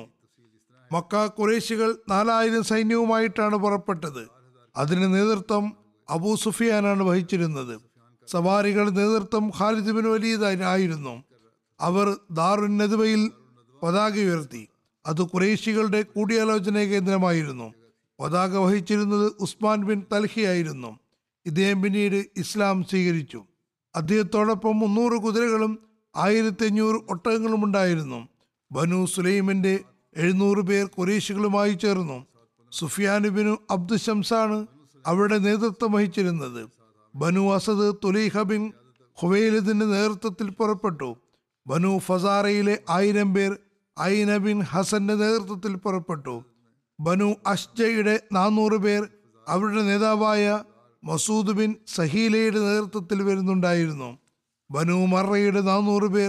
മക്ക കുറേശികൾ നാലായിരം സൈന്യവുമായിട്ടാണ് പുറപ്പെട്ടത് അതിന് നേതൃത്വം അബൂ സുഫിയാനാണ് വഹിച്ചിരുന്നത് സവാരികളുടെ നേതൃത്വം ഖാലിദ് ബിൻ വലീദ് ആയിരുന്നു അവർ ദാറുൻ നദ്വയിൽ പതാക ഉയർത്തി അത് കുറേശികളുടെ കൂടിയാലോചന കേന്ദ്രമായിരുന്നു പതാക വഹിച്ചിരുന്നത് ഉസ്മാൻ ബിൻ തൽഹിയായിരുന്നു ഇദ്ദേഹം പിന്നീട് ഇസ്ലാം സ്വീകരിച്ചു അദ്ദേഹത്തോടൊപ്പം മുന്നൂറ് കുതിരകളും ആയിരത്തി അഞ്ഞൂറ് ഒട്ടകങ്ങളും ഉണ്ടായിരുന്നു ബനു സുലൈമിന്റെ എഴുന്നൂറ് പേർ കുറേശികളുമായി ചേർന്നു സുഫിയാനുബിനു അബ്ദു ഷംസാണ് അവരുടെ നേതൃത്വം വഹിച്ചിരുന്നത് ബനു അസദ് തുലൈഹ ബിൻ ഹുവൈലിദിന്റെ നേതൃത്വത്തിൽ പുറപ്പെട്ടു ബനു ഫസാറയിലെ ആയിരം പേർ ഐന ബിൻ ഹസന്റെ നേതൃത്വത്തിൽ പുറപ്പെട്ടു ബനു അഷ്ജയുടെ നാനൂറ് പേർ അവരുടെ നേതാവായ മസൂദ് ബിൻ സഹീലയുടെ നേതൃത്വത്തിൽ വരുന്നുണ്ടായിരുന്നു ബനു മറയുടെ നാനൂറ് പേർ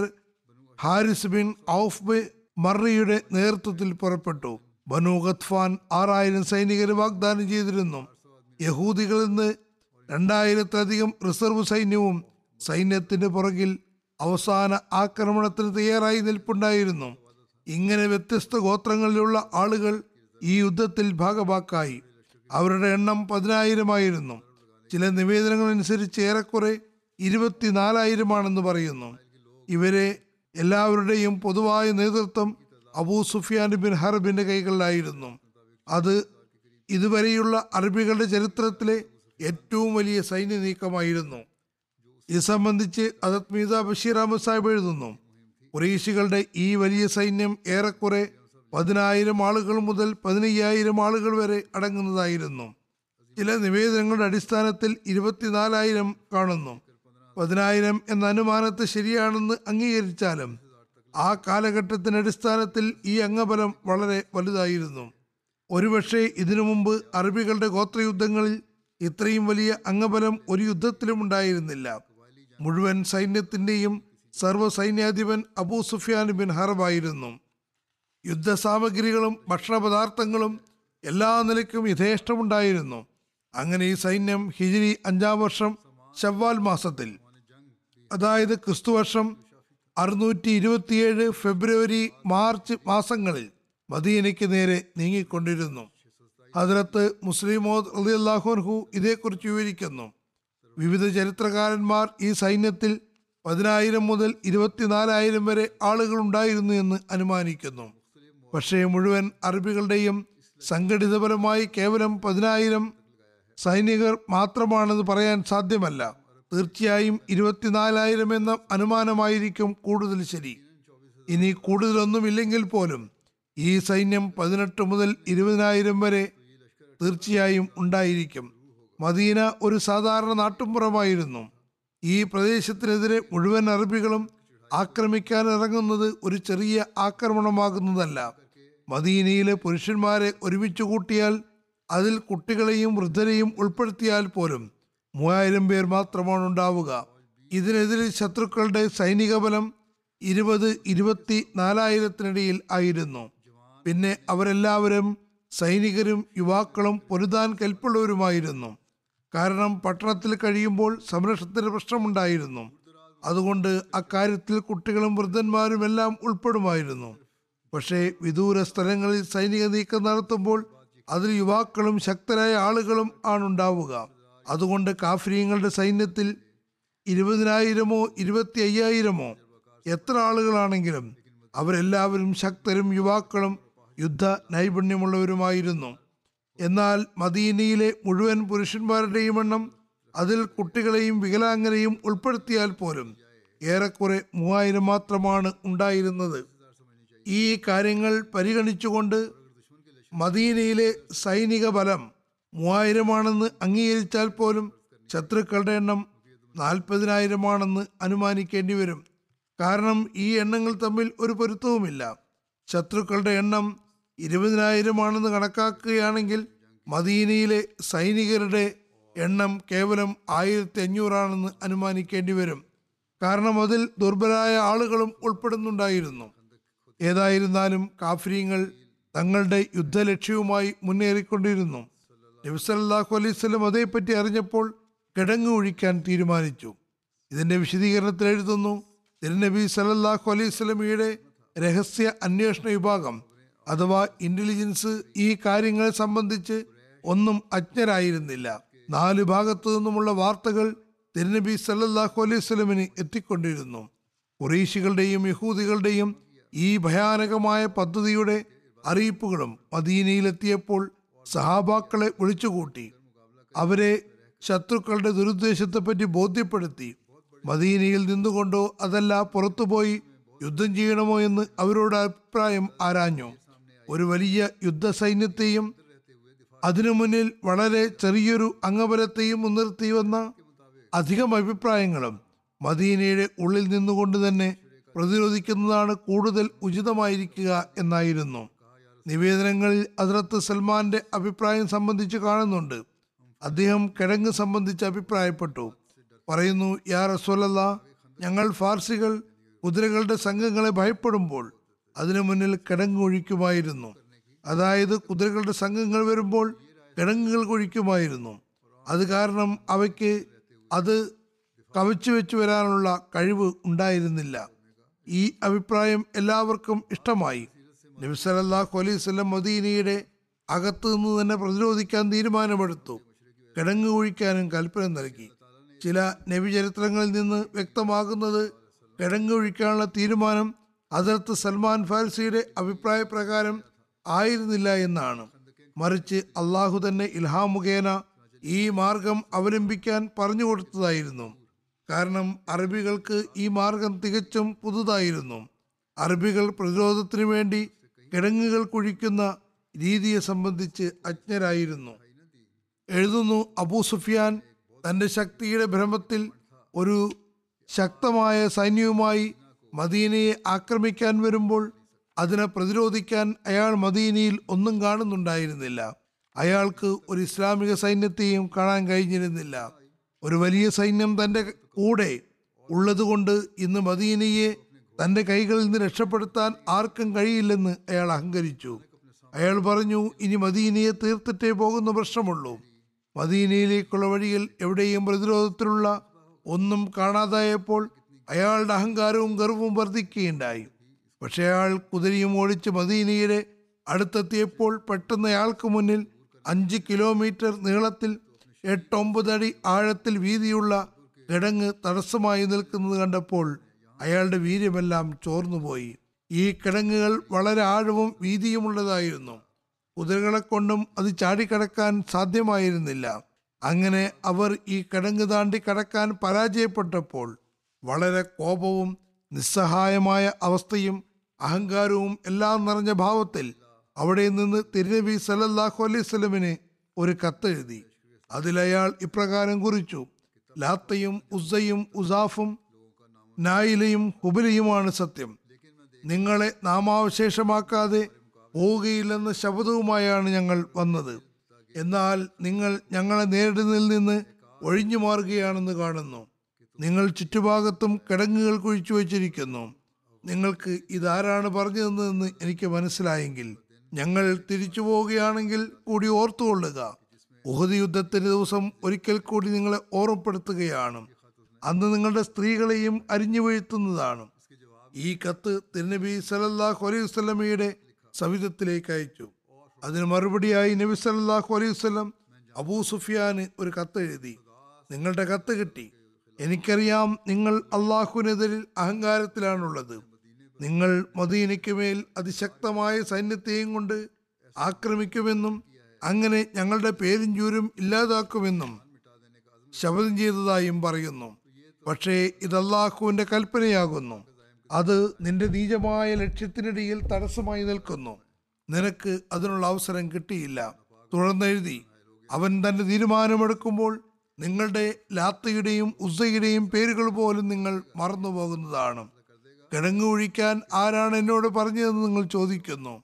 ഹാരിസ് ബിൻ ഔഫ് ബിൻ മറിയുടെ നേതൃത്വത്തിൽ പുറപ്പെട്ടു ബനു ഗത്ഫാൻ ആറായിരം സൈനികരെ വാഗ്ദാനം ചെയ്തിരുന്നു യഹൂദികളിൽ നിന്ന് രണ്ടായിരത്തിലധികം റിസർവ് സൈന്യവും സൈന്യത്തിന്റെ പുറകിൽ അവസാന ആക്രമണത്തിന് തയ്യാറായി നിൽപ്പുണ്ടായിരുന്നു ഇങ്ങനെ വ്യത്യസ്ത ഗോത്രങ്ങളിലുള്ള ആളുകൾ ഈ യുദ്ധത്തിൽ ഭാഗവാക്കായി അവരുടെ എണ്ണം പതിനായിരമായിരുന്നു ചില നിവേദനങ്ങൾ അനുസരിച്ച് ഏറെക്കുറെ ഇരുപത്തിനാലായിരമാണെന്ന് പറയുന്നു ഇവരെ എല്ലാവരുടെയും പൊതുവായ നേതൃത്വം അബൂ സുഫിയാൻ ബിൻ ഹർബിന്റെ കൈകളിലായിരുന്നു അത് ഇതുവരെയുള്ള അറബികളുടെ ചരിത്രത്തിലെ ഏറ്റവും വലിയ സൈന്യ നീക്കമായിരുന്നു ഇത് സംബന്ധിച്ച് അതത് മീത ബഷീർ അഹമ്മദ് സാഹിബ് എഴുതുന്നു കുറേശികളുടെ ഈ വലിയ സൈന്യം ഏറെക്കുറെ പതിനായിരം ആളുകൾ മുതൽ പതിനയ്യായിരം ആളുകൾ വരെ അടങ്ങുന്നതായിരുന്നു ചില നിവേദനങ്ങളുടെ അടിസ്ഥാനത്തിൽ ഇരുപത്തിനാലായിരം കാണുന്നു പതിനായിരം എന്ന അനുമാനത്തെ ശരിയാണെന്ന് അംഗീകരിച്ചാലും ആ കാലഘട്ടത്തിന്റെ അടിസ്ഥാനത്തിൽ ഈ അംഗബലം വളരെ വലുതായിരുന്നു ഒരുപക്ഷെ ഇതിനു മുമ്പ് അറബികളുടെ ഗോത്രയുദ്ധങ്ങളിൽ ഇത്രയും വലിയ അംഗബലം ഒരു യുദ്ധത്തിലും ഉണ്ടായിരുന്നില്ല മുഴുവൻ സൈന്യത്തിന്റെയും സർവ്വ സൈന്യാധിപൻ അബൂ സുഫിയാൻ ബിൻ ഹർബായിരുന്നു യുദ്ധസാമഗ്രികളും ഭക്ഷണപദാർത്ഥങ്ങളും എല്ലാ നിലയ്ക്കും യഥേഷ്ടമുണ്ടായിരുന്നു അങ്ങനെ ഈ സൈന്യം ഹിജിരി അഞ്ചാം വർഷം ശവ്വാൽ മാസത്തിൽ അതായത് ക്രിസ്തുവർഷം അറുന്നൂറ്റി ഇരുപത്തിയേഴ് ഫെബ്രുവരി മാർച്ച് മാസങ്ങളിൽ മദീനയ്ക്ക് നേരെ നീങ്ങിക്കൊണ്ടിരുന്നു ഹദ്രത്ത് മുസ്ലിമോദ് അലി അള്ളാഹുൻഹു ഇതേക്കുറിച്ച് വിവരിക്കുന്നു വിവിധ ചരിത്രകാരന്മാർ ഈ സൈന്യത്തിൽ പതിനായിരം മുതൽ ഇരുപത്തിനാലായിരം വരെ ആളുകൾ ഉണ്ടായിരുന്നു എന്ന് അനുമാനിക്കുന്നു പക്ഷേ മുഴുവൻ അറബികളുടെയും സംഘടിതപരമായി കേവലം പതിനായിരം സൈനികർ മാത്രമാണെന്ന് പറയാൻ സാധ്യമല്ല തീർച്ചയായും ഇരുപത്തിനാലായിരം എന്ന അനുമാനമായിരിക്കും കൂടുതൽ ശരി ഇനി കൂടുതലൊന്നുമില്ലെങ്കിൽ പോലും ഈ സൈന്യം പതിനെട്ട് മുതൽ ഇരുപതിനായിരം വരെ തീർച്ചയായും ഉണ്ടായിരിക്കും മദീന ഒരു സാധാരണ നാട്ടുമ്പുറമായിരുന്നു ഈ പ്രദേശത്തിനെതിരെ മുഴുവൻ അറബികളും ആക്രമിക്കാൻ ഇറങ്ങുന്നത് ഒരു ചെറിയ ആക്രമണമാകുന്നതല്ല മദീനയിലെ പുരുഷന്മാരെ ഒരുമിച്ച് കൂട്ടിയാൽ അതിൽ കുട്ടികളെയും വൃദ്ധരെയും ഉൾപ്പെടുത്തിയാൽ പോലും മൂവായിരം പേർ മാത്രമാണ് ഉണ്ടാവുക ഇതിനെതിരെ ശത്രുക്കളുടെ സൈനിക ബലം ഇരുപത് ഇരുപത്തി നാലായിരത്തിനിടയിൽ ആയിരുന്നു പിന്നെ അവരെല്ലാവരും സൈനികരും യുവാക്കളും പൊരുതാൻ കൽപ്പുള്ളവരുമായിരുന്നു കാരണം പട്ടണത്തിൽ കഴിയുമ്പോൾ സംരക്ഷണത്തിന് പ്രശ്നമുണ്ടായിരുന്നു അതുകൊണ്ട് അക്കാര്യത്തിൽ കുട്ടികളും വൃദ്ധന്മാരും എല്ലാം ഉൾപ്പെടുമായിരുന്നു പക്ഷേ വിദൂര സ്ഥലങ്ങളിൽ സൈനിക നീക്കം നടത്തുമ്പോൾ അതിൽ യുവാക്കളും ശക്തരായ ആളുകളും ആണുണ്ടാവുക അതുകൊണ്ട് കാഫ്രീങ്ങളുടെ സൈന്യത്തിൽ ഇരുപതിനായിരമോ ഇരുപത്തി അയ്യായിരമോ എത്ര ആളുകളാണെങ്കിലും അവരെല്ലാവരും ശക്തരും യുവാക്കളും യുദ്ധ നൈപുണ്യമുള്ളവരുമായിരുന്നു എന്നാൽ മദീനയിലെ മുഴുവൻ പുരുഷന്മാരുടെയും എണ്ണം അതിൽ കുട്ടികളെയും വികലാംഗരെയും ഉൾപ്പെടുത്തിയാൽ പോലും ഏറെക്കുറെ മൂവായിരം മാത്രമാണ് ഉണ്ടായിരുന്നത് ഈ കാര്യങ്ങൾ പരിഗണിച്ചുകൊണ്ട് മദീനയിലെ സൈനിക ബലം മൂവായിരമാണെന്ന് അംഗീകരിച്ചാൽ പോലും ശത്രുക്കളുടെ എണ്ണം നാൽപ്പതിനായിരമാണെന്ന് അനുമാനിക്കേണ്ടി വരും കാരണം ഈ എണ്ണങ്ങൾ തമ്മിൽ ഒരു പൊരുത്തവുമില്ല ശത്രുക്കളുടെ എണ്ണം ഇരുപതിനായിരമാണെന്ന് കണക്കാക്കുകയാണെങ്കിൽ മദീനയിലെ സൈനികരുടെ എണ്ണം കേവലം ആയിരത്തി അഞ്ഞൂറാണെന്ന് അനുമാനിക്കേണ്ടി വരും കാരണം അതിൽ ദുർബലായ ആളുകളും ഉൾപ്പെടുന്നുണ്ടായിരുന്നു ഏതായിരുന്നാലും കാഫ്രീങ്ങൾ തങ്ങളുടെ യുദ്ധലക്ഷ്യവുമായി മുന്നേറിക്കൊണ്ടിരുന്നു നബിസല്ലാഹു അലൈവല്ലം അതേപ്പറ്റി അറിഞ്ഞപ്പോൾ കിടങ്ങ് ഒഴിക്കാൻ തീരുമാനിച്ചു ഇതിന്റെ വിശദീകരണത്തിൽ എഴുതുന്നു തിരുനബി സല്ലല്ലാഹു അലൈഹി സ്വലമിയുടെ രഹസ്യ അന്വേഷണ വിഭാഗം അഥവാ ഇന്റലിജൻസ് ഈ കാര്യങ്ങളെ സംബന്ധിച്ച് ഒന്നും അജ്ഞരായിരുന്നില്ല നാല് ഭാഗത്തു നിന്നുമുള്ള വാർത്തകൾ തിരുനബി സല്ലല്ലാഹു അലൈഹി സ്വലമിന് എത്തിക്കൊണ്ടിരുന്നു കുറീശികളുടെയും യഹൂദികളുടെയും ഈ ഭയാനകമായ പദ്ധതിയുടെ അറിയിപ്പുകളും മദീനയിലെത്തിയപ്പോൾ സഹാബാക്കളെ വിളിച്ചുകൂട്ടി അവരെ ശത്രുക്കളുടെ ദുരുദ്ദേശത്തെപ്പറ്റി ബോധ്യപ്പെടുത്തി മദീനയിൽ നിന്നുകൊണ്ടോ അതല്ല പുറത്തുപോയി യുദ്ധം ചെയ്യണമോ എന്ന് അവരോട് അഭിപ്രായം ആരാഞ്ഞു ഒരു വലിയ യുദ്ധ സൈന്യത്തെയും അതിനു മുന്നിൽ വളരെ ചെറിയൊരു അംഗബലത്തെയും മുൻനിർത്തി വന്ന അധികം അഭിപ്രായങ്ങളും മദീനയുടെ ഉള്ളിൽ നിന്നുകൊണ്ട് തന്നെ പ്രതിരോധിക്കുന്നതാണ് കൂടുതൽ ഉചിതമായിരിക്കുക എന്നായിരുന്നു നിവേദനങ്ങളിൽ അതിർത്ത് സൽമാന്റെ അഭിപ്രായം സംബന്ധിച്ച് കാണുന്നുണ്ട് അദ്ദേഹം കിഴങ്ങ് സംബന്ധിച്ച് അഭിപ്രായപ്പെട്ടു പറയുന്നു യാ റസോലല്ല ഞങ്ങൾ ഫാർസികൾ കുതിരകളുടെ സംഘങ്ങളെ ഭയപ്പെടുമ്പോൾ അതിനു മുന്നിൽ കിടങ്ങ് ഒഴിക്കുമായിരുന്നു അതായത് കുതിരകളുടെ സംഘങ്ങൾ വരുമ്പോൾ കിടങ്ങുകൾ ഒഴിക്കുമായിരുന്നു അത് കാരണം അവയ്ക്ക് അത് കവച്ചു വെച്ചു വരാനുള്ള കഴിവ് ഉണ്ടായിരുന്നില്ല ഈ അഭിപ്രായം എല്ലാവർക്കും ഇഷ്ടമായി നബി സല്ലല്ലാഹു അലൈഹി വസല്ലം മദീനയുടെ അകത്തു നിന്ന് തന്നെ പ്രതിരോധിക്കാൻ തീരുമാനമെടുത്തു കിടങ്ങ് ഒഴിക്കാനും കൽപ്പന നൽകി ചില നബിചരിത്രങ്ങളിൽ നിന്ന് വ്യക്തമാകുന്നത് കിടങ്ങ് ഒഴിക്കാനുള്ള തീരുമാനം അതിർത്ത് സൽമാൻ ഫാൽസിയുടെ അഭിപ്രായ പ്രകാരം ആയിരുന്നില്ല എന്നാണ് മറിച്ച് അള്ളാഹു തന്നെ ഇൽഹാം മുഖേന ഈ മാർഗം അവലംബിക്കാൻ പറഞ്ഞു കൊടുത്തതായിരുന്നു കാരണം അറബികൾക്ക് ഈ മാർഗം തികച്ചും പുതുതായിരുന്നു അറബികൾ പ്രതിരോധത്തിനു വേണ്ടി കിടങ്ങുകൾ കുഴിക്കുന്ന രീതിയെ സംബന്ധിച്ച് അജ്ഞരായിരുന്നു എഴുതുന്നു അബൂ സുഫിയാൻ തന്റെ ശക്തിയുടെ ഭ്രമത്തിൽ ഒരു ശക്തമായ സൈന്യവുമായി മദീനയെ ആക്രമിക്കാൻ വരുമ്പോൾ അതിനെ പ്രതിരോധിക്കാൻ അയാൾ മദീനയിൽ ഒന്നും കാണുന്നുണ്ടായിരുന്നില്ല അയാൾക്ക് ഒരു ഇസ്ലാമിക സൈന്യത്തെയും കാണാൻ കഴിഞ്ഞിരുന്നില്ല ഒരു വലിയ സൈന്യം തന്റെ കൂടെ ഉള്ളതുകൊണ്ട് ഇന്ന് മദീനയെ തന്റെ കൈകളിൽ നിന്ന് രക്ഷപ്പെടുത്താൻ ആർക്കും കഴിയില്ലെന്ന് അയാൾ അഹങ്കരിച്ചു അയാൾ പറഞ്ഞു ഇനി മദീനയെ തീർത്തിട്ടേ പോകുന്ന പ്രശ്നമുള്ളൂ മദീനയിലേക്കുള്ള വഴിയിൽ എവിടെയും പ്രതിരോധത്തിലുള്ള ഒന്നും കാണാതായപ്പോൾ അയാളുടെ അഹങ്കാരവും ഗർവവും വർദ്ധിക്കുകയുണ്ടായി പക്ഷെ അയാൾ കുതിരയും ഓടിച്ച് മദീനയുടെ അടുത്തെത്തിയപ്പോൾ പെട്ടെന്ന് അയാൾക്ക് മുന്നിൽ അഞ്ച് കിലോമീറ്റർ നീളത്തിൽ എട്ടൊമ്പത് അടി ആഴത്തിൽ വീതിയുള്ള കിടങ്ങ് തടസ്സമായി നിൽക്കുന്നത് കണ്ടപ്പോൾ അയാളുടെ വീര്യമെല്ലാം ചോർന്നുപോയി ഈ കിടങ്ങുകൾ വളരെ ആഴവും വീതിയുമുള്ളതായിരുന്നു കുതിരകളെ കൊണ്ടും അത് ചാടിക്കടക്കാൻ സാധ്യമായിരുന്നില്ല അങ്ങനെ അവർ ഈ കിടങ്ങ് താണ്ടി കടക്കാൻ പരാജയപ്പെട്ടപ്പോൾ വളരെ കോപവും നിസ്സഹായമായ അവസ്ഥയും അഹങ്കാരവും എല്ലാം നിറഞ്ഞ ഭാവത്തിൽ അവിടെ നിന്ന് തിരുനബി സല്ലല്ലാഹു അലൈഹി സ്വലമിന് ഒരു കത്തെഴുതി അതിലയാൾ ഇപ്രകാരം കുറിച്ചു ലാത്തയും ഉസയും ഉസാഫും നായിലയും ഹുബലിയുമാണ് സത്യം നിങ്ങളെ നാമാവശേഷമാക്കാതെ പോവുകയില്ലെന്ന ശബ്ദവുമായാണ് ഞങ്ങൾ വന്നത് എന്നാൽ നിങ്ങൾ ഞങ്ങളെ നേരിടുന്നതിൽ നിന്ന് ഒഴിഞ്ഞു മാറുകയാണെന്ന് കാണുന്നു നിങ്ങൾ ചുറ്റുഭാഗത്തും കിടങ്ങുകൾ കുഴിച്ചു വച്ചിരിക്കുന്നു നിങ്ങൾക്ക് ഇതാരാണ് പറഞ്ഞു തന്നതെന്ന് എനിക്ക് മനസ്സിലായെങ്കിൽ ഞങ്ങൾ തിരിച്ചു പോവുകയാണെങ്കിൽ കൂടി ഓർത്തുകൊള്ളുക ഉഹദ് യുദ്ധത്തിന്റെ ദിവസം ഒരിക്കൽ കൂടി നിങ്ങളെ ഓർമ്മപ്പെടുത്തുകയാണ് അന്ന് നിങ്ങളുടെ സ്ത്രീകളെയും അരിഞ്ഞു വീഴ്ത്തുന്നതാണ് ഈ കത്ത് തിരുനബി സലല്ലാഹു അലൈഹി വസ്ലമയുടെ സവിധത്തിലേക്ക് അയച്ചു അതിന് മറുപടിയായി നബി സല്ലല്ലാഹു അലൈഹി വസല്ലം അബൂ സുഫിയാന് ഒരു കത്ത് എഴുതി നിങ്ങളുടെ കത്ത് കിട്ടി എനിക്കറിയാം നിങ്ങൾ അള്ളാഹുവിനെതിരിൽ അഹങ്കാരത്തിലാണുള്ളത് നിങ്ങൾ മദീനയ്ക്ക് മേൽ അതിശക്തമായ സൈന്യത്തെയും കൊണ്ട് ആക്രമിക്കുമെന്നും അങ്ങനെ ഞങ്ങളുടെ പേരും ചൂരും ഇല്ലാതാക്കുമെന്നും ശപഥം ചെയ്തതായും പറയുന്നു പക്ഷേ ഇത് അള്ളാഹുവിന്റെ കൽപ്പനയാകുന്നു അത് നിന്റെ നീചമായ ലക്ഷ്യത്തിനിടയിൽ തടസ്സമായി നിൽക്കുന്നു നിനക്ക് അതിനുള്ള അവസരം കിട്ടിയില്ല തുടർന്നെഴുതി അവൻ തന്റെ തീരുമാനമെടുക്കുമ്പോൾ നിങ്ങളുടെ ലാത്തയുടെയും ഉസയുടെയും പേരുകൾ പോലും നിങ്ങൾ മറന്നുപോകുന്നതാണ് കിടങ്ങ് ഒഴിക്കാൻ ആരാണ് എന്നോട് പറഞ്ഞതെന്ന് നിങ്ങൾ ചോദിക്കുന്നു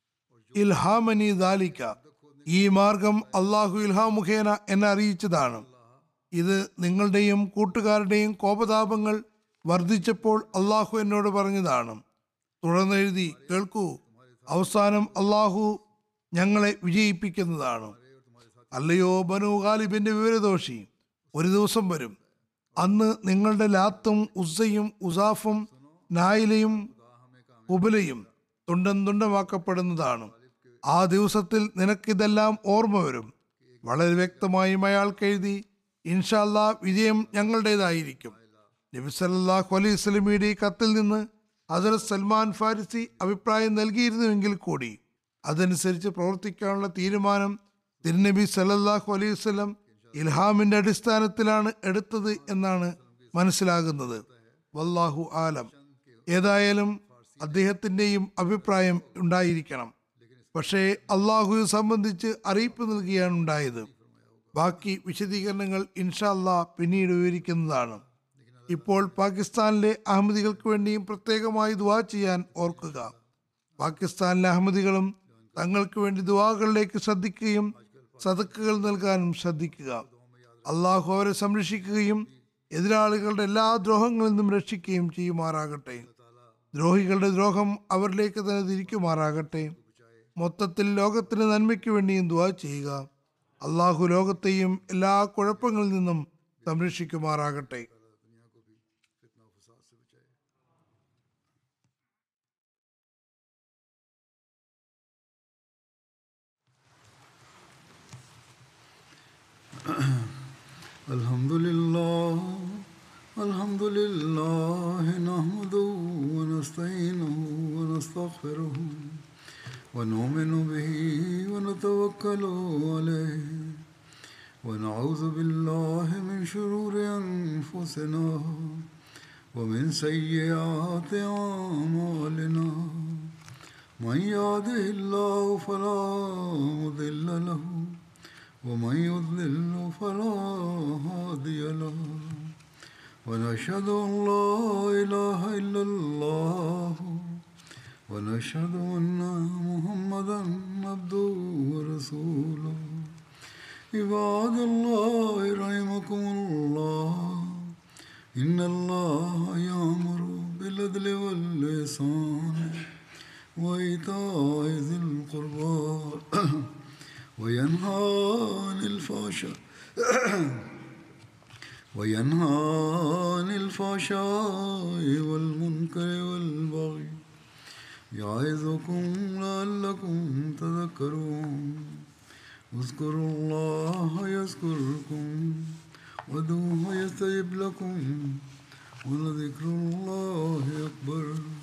ഇൽഹാമനി ദാലിക്ക ഈ മാർഗം അള്ളാഹു ഇൽഹാം മുഖേന എന്നെ അറിയിച്ചതാണ് ഇത് നിങ്ങളുടെയും കൂട്ടുകാരുടെയും കോപതാപങ്ങൾ വർദ്ധിച്ചപ്പോൾ അള്ളാഹു എന്നോട് പറഞ്ഞതാണ് തുടർന്നെഴുതി കേൾക്കൂ അവസാനം അള്ളാഹു ഞങ്ങളെ വിജയിപ്പിക്കുന്നതാണ് അല്ലയോ ബനു ഗാലിബിന്റെ വിവരദോഷി ഒരു ദിവസം വരും അന്ന് നിങ്ങളുടെ ലാത്തും ഉസയും ഉസാഫും നായിലയും ഉബലയും തുണ്ടം തുണ്ടമാക്കപ്പെടുന്നതാണ് ആ ദിവസത്തിൽ നിനക്കിതെല്ലാം ഓർമ്മ വരും വളരെ വ്യക്തമായും അയാൾക്ക് എഴുതി ഇൻഷാല്ലാ വിജയം ഞങ്ങളുടേതായിരിക്കും നബി സല്ലല്ലാഹു അലൈഹി സ്വലമിയുടെ ഈ കത്തിൽ നിന്ന് ഹസരത് സൽമാൻ ഫാരിസി അഭിപ്രായം നൽകിയിരുന്നുവെങ്കിൽ കൂടി അതനുസരിച്ച് പ്രവർത്തിക്കാനുള്ള തീരുമാനം തിരുനബി സല്ലല്ലാഹു അലൈഹി വസല്ലം ഇൽഹാമിന്റെ അടിസ്ഥാനത്തിലാണ് എടുത്തത് എന്നാണ് മനസ്സിലാകുന്നത് വല്ലാഹു ആലം ഏതായാലും അദ്ദേഹത്തിന്റെയും അഭിപ്രായം ഉണ്ടായിരിക്കണം പക്ഷേ അള്ളാഹുയെ സംബന്ധിച്ച് അറിയിപ്പ് നൽകിയാണ് ഉണ്ടായത് ബാക്കി വിശദീകരണങ്ങൾ ഇൻഷാല്ലാ പിന്നീട് വിവരിക്കുന്നതാണ് ഇപ്പോൾ പാകിസ്ഥാനിലെ അഹമ്മദികൾക്ക് വേണ്ടിയും പ്രത്യേകമായി ദുവാ ചെയ്യാൻ ഓർക്കുക പാകിസ്ഥാനിലെ അഹമ്മദികളും തങ്ങൾക്ക് വേണ്ടി ദുവാകളിലേക്ക് ശ്രദ്ധിക്കുകയും സദക്കുകൾ നൽകാനും ശ്രദ്ധിക്കുക അള്ളാഹു അവരെ സംരക്ഷിക്കുകയും എതിരാളികളുടെ എല്ലാ ദ്രോഹങ്ങളിൽ നിന്നും രക്ഷിക്കുകയും ചെയ്യുമാറാകട്ടെ ദ്രോഹികളുടെ ദ്രോഹം അവരിലേക്ക് തന്നെ തിരിക്കുമാറാകട്ടെ മൊത്തത്തിൽ ലോകത്തിന് നന്മയ്ക്ക് വേണ്ടിയും ദുവാ ചെയ്യുക അള്ളാഹു ലോകത്തെയും എല്ലാ കുഴപ്പങ്ങളിൽ നിന്നും സംരക്ഷിക്കുമാറാകട്ടെ الحمد لله الحمد لله نحمده ونستعينه ونستغفره ونؤمن به ونتوكل عليه ونعوذ بالله من شرور أنفسنا ومن سيئات أعمالنا من يهده الله فلا مضل له ومن يضلل فلا هادي له ونشهد أن لا إله إلا الله ونشهد أن محمدا عبده ورسوله عباد الله رحمكم الله إن الله والإحسان وإيتاء ذي القربى وينهى عن الفحشاء وينهى عن الفحشاء والمنكر والبغي يعظكم لعلكم تذكرون اذكروا الله يذكركم ودوه يستجب لكم ولذكر الله أكبر